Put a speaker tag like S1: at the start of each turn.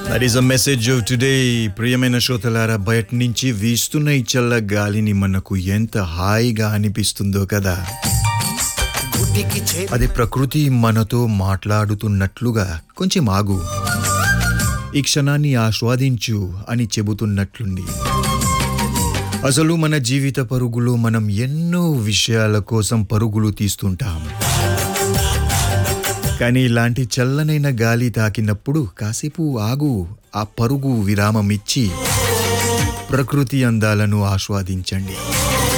S1: that is a message of today ప్రియమైన శ్రోతలారా బయట నుంచి వీస్తున్న ఈ చల్ల గాలిని మనకు ఎంత హాయిగా అనిపిస్తుందో కదా
S2: గుడికి చే
S1: అది ప్రకృతి మనతో మాట్లాడుతున్నట్లుగా కొంచెం ఆగు ఈ క్షణాన్ని ఆస్వాదించు అని చెబుతున్నట్లుంది అసలు మన జీవిత పరుగులో మనం ఎన్నో విషయాల కోసం పరుగులు తీస్తుంటాం కానీ ఇలాంటి చల్లనైన గాలి తాకినప్పుడు కాసేపు ఆగు ఆ పరుగు విరామం ఇచ్చి ప్రకృతి అందాలను ఆస్వాదించండి